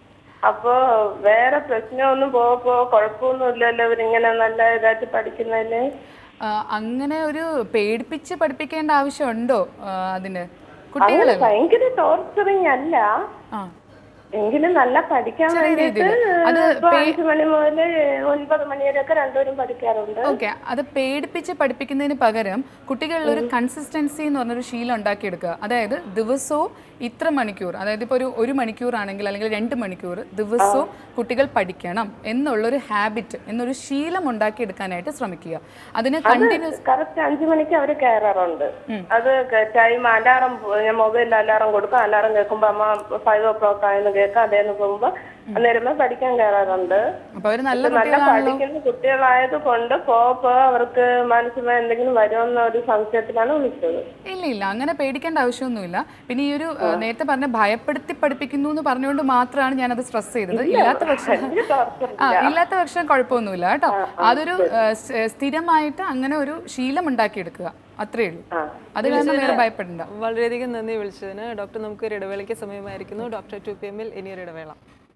അപ്പൊ വേറെ പ്രശ്നമൊന്നും പോകപ്പോ കുഴപ്പമൊന്നും ഇല്ലല്ലോ ഇവരിങ്ങനെ നല്ല ഇതായിട്ട് പഠിക്കുന്നതിന് ആ, അങ്ങനെ ഒരു പേടിപ്പിച്ച് പഠിപ്പിക്കേണ്ട ആവശ്യമുണ്ടോ ആ, അതിന് അങ്ങനെ കുട്ടികളല്ലേ ഭയങ്കര ടോർച്ചറിങ് അല്ല ആ എങ്കിലും നല്ല പഠിക്കാൻ ചെറിയ വേണ്ടിയിട്ട് രീതിയില്. അത് ഇപ്പൊ പേ- അഞ്ചു മണി മുതൽ ഒൻപത് മണി വരെയൊക്കെ രണ്ടുപേരും പഠിക്കാറുണ്ട് ഓക്കെ അത് പേടിപ്പിച്ച് പഠിപ്പിക്കുന്നതിന് പകരം കുട്ടികളിൽ ഒരു കൺസിസ്റ്റൻസി എന്ന് പറഞ്ഞൊരു ശീലം ഉണ്ടാക്കിയെടുക്കുക അതായത് ദിവസവും ഇത്ര മണിക്കൂർ അതായത് ഇപ്പോൾ ഒരു ഒരു മണിക്കൂർ ആണെങ്കിൽ അല്ലെങ്കിൽ രണ്ട് മണിക്കൂർ ദിവസവും കുട്ടികൾ പഠിക്കണം എന്നുള്ളൊരു ഹാബിറ്റ് എന്നൊരു ശീലം ഉണ്ടാക്കിയെടുക്കാനായിട്ട് ശ്രമിക്കുക അതിന് കണ്ടിന്യൂസ് കറക്റ്റ് അഞ്ചു മണിക്ക് അവര് കയറാറുണ്ട് അത് ടൈം അലാറം ഞാൻ മൊബൈലിൽ അലാറം കൊടുക്കും അലാറം കേൾക്കുമ്പോ അമ്മ ഫൈവ് ഓ ക്ലോക്ക് ആയെന്ന് കേൾക്കാം അതേന്ന് പോകുമ്പോ അന്നേരമേ പഠിക്കാൻ കയറാറുണ്ട് അപ്പോൾ അവർ നല്ല ഇത് നല്ല കുട്ടികളാണല്ലോ പഠിക്കുന്ന കുട്ടികളായത് കൊണ്ട് പോപ്പോ അവർക്ക് മനസ്സിലായി എന്തെങ്കിലും വരുമെന്ന ഒരു സംശയത്തിലാണ് വിളിച്ചത് ഇല്ല ഇല്ല അങ്ങനെ പേടിക്കേണ്ട ആവശ്യമൊന്നുമില്ല പിന്നെ ഈ ഒരു ആ, നേരത്തെ പറഞ്ഞ ഭയപ്പെടുത്തി പഠിപ്പിക്കുന്നു എന്ന് പറഞ്ഞുകൊണ്ട് മാത്രമാണ് ഞാനത് സ്ട്രെസ് ചെയ്തത് ഇല്ലാത്ത പക്ഷം വലിയ torture ആ ഇല്ലാത്ത പക്ഷം കുഴപ്പമൊന്നുമില്ല കേട്ടോ അതൊരു ആ, സ്- സ്ഥിരമായിട്ട് അങ്ങനെ ഒരു ശീലം ഉണ്ടാക്കിയെടുക്കുക അത്രേ ഉള്ളൂ അത് കാരണം വേറെ ഭയപ്പെടണ്ട വളരെയധികം നന്ദി വിളിച്ചതിന് ഡോക്ടർ നമുക്ക് ഒരു ഇടവേളയ്ക്ക് സമയമായിരിക്കുന്നു ഡോക്ടർ ടു പി എമ്മിൽ ഇനിയൊരു ഇടവേള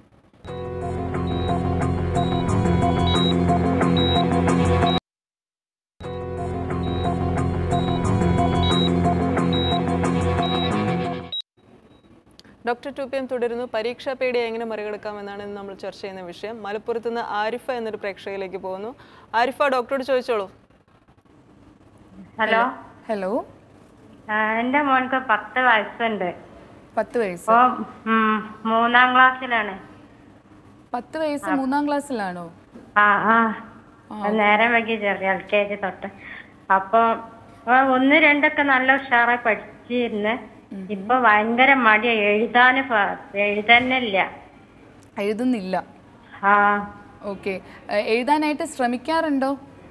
ഡോക്ടർ ടു പി എം തുടരുന്നു പരീക്ഷാ പേടിയെ എങ്ങനെ മറികടക്കാമെന്നാണ് ഇന്ന് നമ്മൾ ചർച്ച ചെയ്യുന്ന വിഷയം മലപ്പുറത്ത് നിന്ന് ആരിഫ എന്നൊരു പ്രേക്ഷകയിലേക്ക് പോകുന്നു ആരിഫ ഡോക്ടറോട് ചോദിച്ചോളൂ ഹലോ ഹലോ ആ, എന്റെ മോൻക്ക് പത്ത് വയസ്സുണ്ട് പത്ത് വയസ്സ് ഇപ്പൊ ഉം, മൂന്നാം ക്ലാസ്സിലാണ് പത്ത് വയസ്സ് മൂന്നാം ക്ലാസ്സിലാണോ ആ ആ നേരം വൈകി ചെറിയ എൽ കെ ജി തൊട്ട് അപ്പൊ ആ, ഒന്ന് രണ്ടൊക്കെ നല്ല ഉഷാറായി പഠിച്ചിരുന്നു ഇപ്പൊ ഭയങ്കര മടിയാ എഴുതാന് പ- എഴുതന്നില്ല എഴുതുന്നില്ല ആ ഓക്കെ എഴുതാനായിട്ട് ശ്രമിക്കാറുണ്ടോ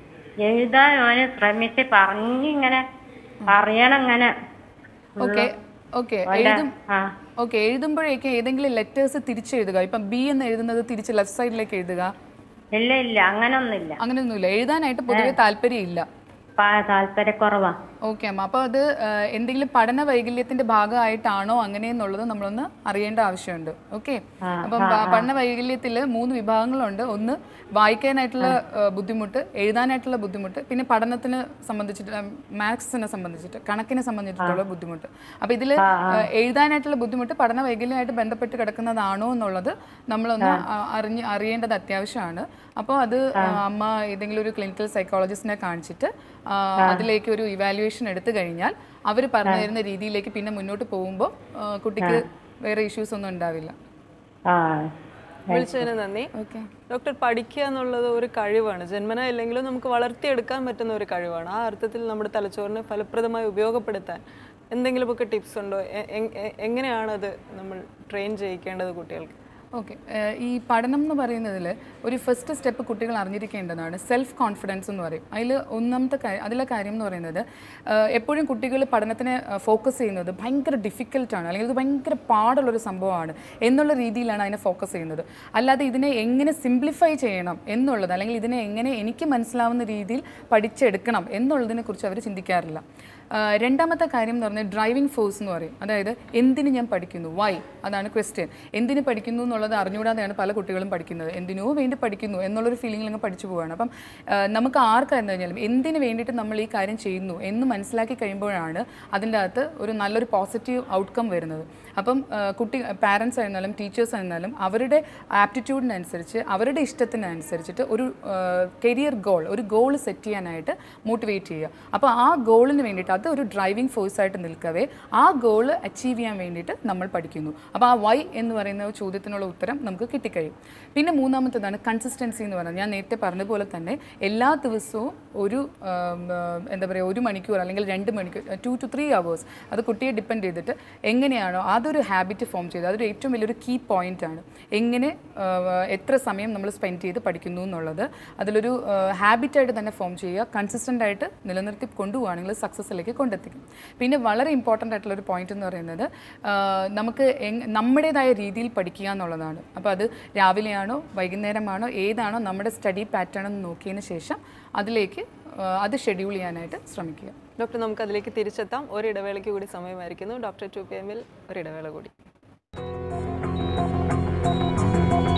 എഴുതാൻ അവന് ശ്രമിച്ച് പറഞ്ഞിങ്ങനെ അറിയണം ഇങ്ങനെ ഓക്കെ ഓക്കെ വല്ല- എഴുതും ആ ഓക്കെ എഴുതുമ്പോഴേക്ക് ഏതെങ്കിലും ലെറ്റേഴ്സ് തിരിച്ചെഴുതുക ഇപ്പം ബി എന്ന് എഴുതുന്നത് തിരിച്ച് ലെഫ്റ്റ് സൈഡിലേക്ക് എഴുതുക ഇല്ല ഇല്ല അങ്ങനൊന്നുമില്ല അങ്ങനെയൊന്നുമില്ല എഴുതാനായിട്ട് പൊതുവെ താല്പര്യമില്ല പ- താല്പര്യക്കുറവാ ഓക്കെ അമ്മ അപ്പോൾ അത് ആ, എന്തെങ്കിലും പഠന വൈകല്യത്തിന്റെ ഭാഗമായിട്ടാണോ അങ്ങനെയെന്നുള്ളത് നമ്മളൊന്ന് അറിയേണ്ട ആവശ്യമുണ്ട് ഓക്കെ അപ്പം പ- പഠന വൈകല്യത്തിൽ മൂന്ന് വിഭാഗങ്ങളുണ്ട് ഒന്ന് വായിക്കാനായിട്ടുള്ള ആ, ബുദ്ധിമുട്ട് എഴുതാനായിട്ടുള്ള ബുദ്ധിമുട്ട് പിന്നെ പഠനത്തിന് സംബന്ധിച്ചിട്ട് മാത്സിനെ സംബന്ധിച്ചിട്ട് കണക്കിനെ സംബന്ധിച്ചിട്ടുള്ള ബുദ്ധിമുട്ട് അപ്പോൾ ഇതിൽ എഴുതാനായിട്ടുള്ള ബുദ്ധിമുട്ട് പഠന വൈകല്യമായിട്ട് ബന്ധപ്പെട്ട് കിടക്കുന്നതാണോ എന്നുള്ളത് നമ്മളൊന്ന് ആ- അറിഞ്ഞ് അറിയേണ്ടത് അത്യാവശ്യമാണ് അപ്പോൾ അത് ആ, അമ്മ ഏതെങ്കിലും ഒരു ക്ലിനിക്കൽ സൈക്കോളജിസ്റ്റിനെ കാണിച്ചിട്ട് ആ, അതിലേക്ക് ഒരു ഇവാലുവേഷൻ എടുത്തു കഴിഞ്ഞാൽ അവർ പറഞ്ഞു തരുന്ന രീതിയിലേക്ക് പിന്നെ മുന്നോട്ട് പോകുമ്പോൾ കുട്ടിക്ക് വേറെ ഇഷ്യൂസ് ഒന്നും ഉണ്ടാവില്ല ആ വിളിച്ചതിന് നന്ദി ഓക്കെ ഡോക്ടർ പഠിക്കുക എന്നുള്ളത് ഒരു കഴിവാണ് ജന്മന ഇല്ലെങ്കിലും നമുക്ക് വളർത്തിയെടുക്കാൻ പറ്റുന്ന ഒരു കഴിവാണ് ആ അർത്ഥത്തിൽ നമ്മുടെ തലച്ചോറിനെ ഫലപ്രദമായി ഉപയോഗപ്പെടുത്താൻ എന്തെങ്കിലുമൊക്കെ ടിപ്സ് ഉണ്ടോ എ- എ- എ- എങ്ങനെയാണത് നമ്മൾ ട്രെയിൻ ചെയ്യിക്കേണ്ടത് കുട്ടികൾക്ക് ഓക്കെ ഈ പഠനം എന്ന് പറയുന്നതിൽ ഒരു ഫസ്റ്റ് സ്റ്റെപ്പ് കുട്ടികൾ അറിഞ്ഞിരിക്കേണ്ടതാണ് സെൽഫ് കോൺഫിഡൻസ് എന്ന് പറയും അതിൽ ഒന്നാമത്തെ കാര്യം അതിലെ കാര്യം എന്ന് പറയുന്നത് ഏഹ്, എപ്പോഴും കുട്ടികൾ പഠനത്തിനെ ഫോക്കസ് ചെയ്യുന്നത് ഭയങ്കര ഡിഫിക്കൽട്ടാണ് അല്ലെങ്കിൽ ഇത് ഭയങ്കര പാടുള്ളൊരു സംഭവമാണ് എന്നുള്ള രീതിയിലാണ് അതിനെ ഫോക്കസ് ചെയ്യുന്നത് അല്ലാതെ ഇതിനെ എങ്ങനെ സിംപ്ലിഫൈ ചെയ്യണം എന്നുള്ളത് അല്ലെങ്കിൽ ഇതിനെ എങ്ങനെ എനിക്ക് മനസ്സിലാവുന്ന രീതിയിൽ പഠിച്ചെടുക്കണം എന്നുള്ളതിനെ കുറിച്ച് അവർ ചിന്തിക്കാറില്ല ആ, രണ്ടാമത്തെ കാര്യം എന്ന് പറഞ്ഞാൽ ഡ്രൈവിംഗ് ഫോഴ്സ് എന്ന് പറയും അതായത് എന്തിന് ഞാൻ പഠിക്കുന്നു വൈ അതാണ് ക്വസ്റ്റ്യൻ എന്തിന് പഠിക്കുന്നു എന്നുള്ളത് അറിഞ്ഞുകൂടാതെയാണ് പല കുട്ടികളും പഠിക്കുന്നത് എന്തിനോ വേണ്ടി പഠിക്കുന്നു എന്നുള്ളൊരു ഫീലിംഗിൽ അങ്ങ് പഠിച്ചു പോവുകയാണ് അപ്പം ആ, നമുക്ക് ആർക്കായിരുന്നു കഴിഞ്ഞാലും എന്തിന് വേണ്ടിയിട്ട് നമ്മൾ ഈ കാര്യം ചെയ്യുന്നു എന്ന് മനസ്സിലാക്കി കഴിയുമ്പോഴാണ് അതിൻ്റെ അകത്ത് ഒരു നല്ലൊരു പോസിറ്റീവ് ഔട്ട്കം വരുന്നത് അപ്പം ആ, കുട്ടി പാരൻസ് ആയിരുന്നാലും ടീച്ചേഴ്സ് ആയിരുന്നാലും അവരുടെ ആപ്റ്റിറ്റ്യൂഡിനനുസരിച്ച് അവരുടെ ഇഷ്ടത്തിനനുസരിച്ചിട്ട് ഒരു കരിയർ ഗോൾ ഒരു ഗോൾ സെറ്റ് ചെയ്യാനായിട്ട് മോട്ടിവേറ്റ് ചെയ്യുക അപ്പോൾ ആ ഗോളിന് വേണ്ടിയിട്ട് അത് ഒരു ഡ്രൈവിംഗ് ഫോഴ്സ് ആയിട്ട് നിൽക്കവേ ആ ഗോൾ അച്ചീവ് ചെയ്യാൻ വേണ്ടിയിട്ട് നമ്മൾ പഠിക്കുന്നു അപ്പോൾ ആ വൈ എന്ന് പറയുന്ന ചോദ്യത്തിനുള്ള ഉത്തരം നമുക്ക് കിട്ടിക്കഴിയും പിന്നെ മൂന്നാമത്തേതാണ് കൺസിസ്റ്റൻസി എന്ന് പറയുന്നത് ഞാൻ നേരത്തെ പറഞ്ഞ പോലെ തന്നെ എല്ലാ ദിവസവും ഒരു ആം, ആ, എന്താ പറയുക ഒരു മണിക്കൂർ അല്ലെങ്കിൽ രണ്ട് മണിക്കൂർ ടു ടു ത്രീ അവേഴ്സ് അത് കുട്ടിയെ ഡിപ്പെൻഡ് ചെയ്തിട്ട് എങ്ങനെയാണോ അതൊരു ഹാബിറ്റ് ഫോം ചെയ്ത് അതൊരു ഏറ്റവും വലിയൊരു കീ പോയിന്റ് ആണ് എങ്ങനെ ആ, എത്ര സമയം നമ്മൾ സ്പെൻഡ് ചെയ്ത് പഠിക്കുന്നു എന്നുള്ളത് അതിലൊരു ഹാബിറ്റായിട്ട് തന്നെ ഫോം ചെയ്യുക കൺസിസ്റ്റൻ്റ് ആയിട്ട് നിലനിർത്തി കൊണ്ടുപോവുകയാണെങ്കിൽ സക്സസ്സിലേക്ക് കൊണ്ടെത്തിക്കും പിന്നെ വളരെ ഇമ്പോർട്ടൻ്റ് ആയിട്ടുള്ള ഒരു പോയിന്റ് എന്ന് പറയുന്നത് ആ, നമുക്ക് എങ് നമ്മുടേതായ രീതിയിൽ പഠിക്കുക എന്നുള്ളതാണ് അപ്പോൾ അത് രാവിലെയാണോ വൈകുന്നേരമാണോ ഏതാണോ നമ്മുടെ സ്റ്റഡി പാറ്റേൺ എന്ന് നോക്കിയതിന് ശേഷം അതിലേക്ക് ആ, അത് ഷെഡ്യൂൾ ചെയ്യാനായിട്ട് ശ്രമിക്കുക ഡോക്ടർ നമുക്ക് അതിലേക്ക് തിരിച്ചെത്താം ഒരു ഇടവേളയ്ക്ക് കൂടി സമയമായിരിക്കുന്നു ഡോക്ടർ ടു പി എമ്മിൽ ഒരു ഇടവേള കൂടി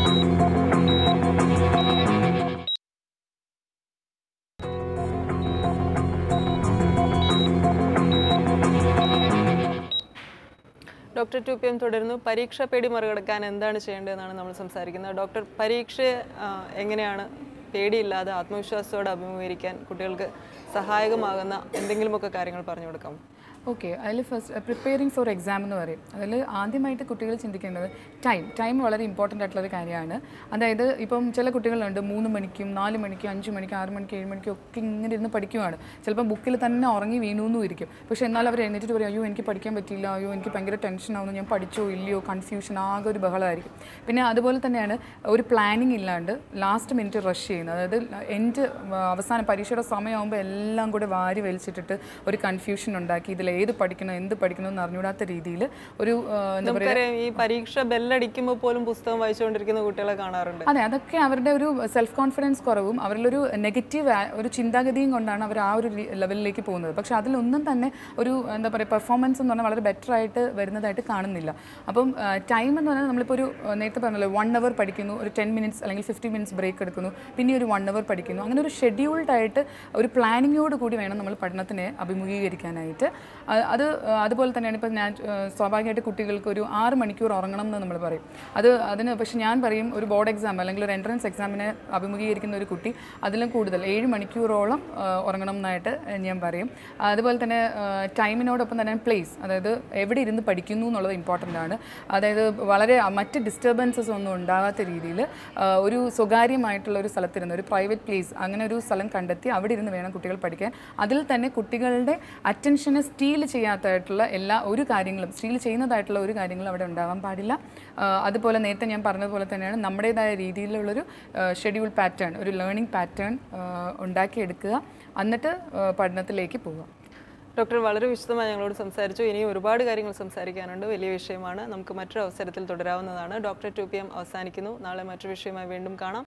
ഡോക്ടർ ടു പി എം തുടരുന്നു പരീക്ഷ പേടി മറികടക്കാൻ എന്താണ് ചെയ്യേണ്ടതെന്നാണ് നമ്മൾ സംസാരിക്കുന്നത് ഡോക്ടർ പരീക്ഷ ആ, എങ്ങനെയാണ് പേടിയില്ലാതെ ആത്മവിശ്വാസത്തോടെ അഭിമുഖീകരിക്കാൻ കുട്ടികൾക്ക് സഹായകമാകുന്ന എന്തെങ്കിലുമൊക്കെ കാര്യങ്ങൾ പറഞ്ഞു കൊടുക്കാമോ ഓക്കെ അതിൽ ഫസ്റ്റ് പ്രിപ്പയറിങ് ഫോർ എക്സാം എന്ന് പറയും അതിൽ ആദ്യമായിട്ട് കുട്ടികൾ ചിന്തിക്കേണ്ടത് ടൈം ടൈം വളരെ ഇമ്പോർട്ടൻ്റ് ആയിട്ടുള്ളൊരു കാര്യമാണ് അതായത് ഇപ്പം ചില കുട്ടികളുണ്ട് മൂന്ന് മണിക്കും നാല് മണിക്കും അഞ്ച് മണിക്കും ആറ് മണിക്കും ഏഴ് മണിക്കും ഒക്കെ ഇങ്ങനെ ഇരുന്ന് പഠിക്കുവാണ് ചിലപ്പോൾ ബുക്കിൽ തന്നെ ഉറങ്ങി വീണു ഇരിക്കും പക്ഷേ എന്നാൽ അവർ എഴുന്നേറ്റിട്ട് പറയും അയ്യോ എനിക്ക് പഠിക്കാൻ പറ്റില്ല അയ്യോ എനിക്ക് ഭയങ്കര ടെൻഷൻ ആവുന്നു ഞാൻ പഠിച്ചോ ഇല്ലയോ കൺഫ്യൂഷൻ ആകെ ഒരു ബഹളമായിരിക്കും പിന്നെ അതുപോലെ തന്നെയാണ് ഒരു പ്ലാനിങ് ഇല്ലാണ്ട് ലാസ്റ്റ് മിനിറ്റ് റഷ് ചെയ്യുന്നത് അതായത് എൻ്റെ അവസാന പരീക്ഷയുടെ സമയമാകുമ്പോൾ എല്ലാം കൂടെ വാരി വലിച്ചിട്ടിട്ട് ഒരു കൺഫ്യൂഷൻ ഉണ്ടാക്കി ഇതിൽ ഏത് പഠിക്കണം എന്ത് പഠിക്കണം എന്ന് അറിഞ്ഞൂടാത്ത രീതിയിൽ ഒരു ആ, എന്താ പറയുക നമുക്കറിയാം ഈ പരീക്ഷ ബെല്ലടിക്കുമ്പോൾ പോലും പുസ്തകം വായിച്ചുകൊണ്ടിരിക്കുന്ന കുട്ടികളെ കാണാറുണ്ട് അതെ അതൊക്കെ അവരുടെ ഒരു സെൽഫ് കോൺഫിഡൻസ് കുറവും അവരിലൊരു നെഗറ്റീവ് ഒരു ചിന്താഗതിയും കൊണ്ടാണ് അവർ ആ ഒരു ലെവലിലേക്ക് പോകുന്നത് പക്ഷെ അതിലൊന്നും തന്നെ ഒരു എന്താ പറയുക പെർഫോമൻസ് എന്ന് പറഞ്ഞാൽ വളരെ ബെറ്റർ ആയിട്ട് വരുന്നതായിട്ട് കാണുന്നില്ല അപ്പം ടൈം എന്ന് പറഞ്ഞാൽ നമ്മളിപ്പോൾ ഒരു ആ, നേരത്തെ പറഞ്ഞല്ലോ വൺ അവർ പഠിക്കുന്നു ഒരു ടെൻ മിനിറ്റ്സ് അല്ലെങ്കിൽ ഫിഫ്റ്റി മിനിറ്റ്സ് ബ്രേക്ക് എടുക്കുന്നു പിന്നെ ഒരു വൺ അവർ പഠിക്കുന്നു അങ്ങനെ ഒരു ഷെഡ്യൂൾഡ് ആയിട്ട് ഒരു പ്ലാനിങ്ങോട് കൂടി വേണം നമ്മൾ പഠനത്തിനെ അഭിമുഖീകരിക്കാനായിട്ട് ആ, അത് ആ, അതുപോലെ തന്നെയാണ് ഇപ്പോൾ ഞാൻ ആ, സ്വാഭാവികമായിട്ട് കുട്ടികൾക്ക് ഒരു ആറ് മണിക്കൂർ ഉറങ്ങണം എന്ന് നമ്മൾ പറയും അത് അതിന് പക്ഷെ ഞാൻ പറയും ഒരു ബോർഡ് എക്സാം അല്ലെങ്കിൽ ഒരു എൻട്രൻസ് എക്സാമിനെ അഭിമുഖീകരിക്കുന്ന ഒരു കുട്ടി അതിലും കൂടുതൽ ഏഴ് മണിക്കൂറോളം ആ, ഉറങ്ങണം എന്നായിട്ട് ഞാൻ പറയും അതുപോലെ തന്നെ ആ, ടൈമിനോടൊപ്പം തന്നെ പ്ലേസ് അതായത് എവിടെ ഇരുന്ന് പഠിക്കുന്നു എന്നുള്ളത് ഇമ്പോർട്ടൻ്റ് ആണ് അതായത് വളരെ മറ്റ് ഡിസ്റ്റർബൻസസ് ഒന്നും ഉണ്ടാകാത്ത രീതിയിൽ ഒരു സ്വകാര്യമായിട്ടുള്ള ഒരു സ്ഥലത്തിരുന്ന് ഒരു പ്രൈവറ്റ് പ്ലേസ് അങ്ങനെ ഒരു സ്ഥലം കണ്ടെത്തി അവിടെ ഇരുന്ന് വേണം കുട്ടികൾ പഠിക്കാൻ അതിൽ തന്നെ കുട്ടികളുടെ അറ്റൻഷനെ സ്റ്റീൽ ചെയ്യാത്തതായിട്ടുള്ള എല്ലാ ഒരു കാര്യങ്ങളും സ്റ്റീൽ ചെയ്യുന്നതായിട്ടുള്ള ഒരു കാര്യങ്ങളും അവിടെ ഉണ്ടാകാൻ പാടില്ല ആ, അതുപോലെ നേരത്തെ ഞാൻ പറഞ്ഞതുപോലെ തന്നെയാണ് നമ്മുടേതായ രീതിയിലുള്ളൊരു ഷെഡ്യൂൾ പാറ്റേൺ ഒരു ലേണിംഗ് പാറ്റേൺ ഉണ്ടാക്കിയെടുക്കുക എന്നിട്ട് ആ, പഠനത്തിലേക്ക് പോവുക ഡോക്ടർ വളരെ വിശദമായി ഞങ്ങളോട് സംസാരിച്ചു ഇനിയും ഒരുപാട് കാര്യങ്ങൾ സംസാരിക്കാനുണ്ട് വലിയ വിഷയമാണ് നമുക്ക് മറ്റൊരു അവസരത്തിൽ തുടരാവുന്നതാണ് ഡോക്ടർ ടു പി എം അവസാനിക്കുന്നു നാളെ മറ്റൊരു വിഷയമായി വീണ്ടും കാണാം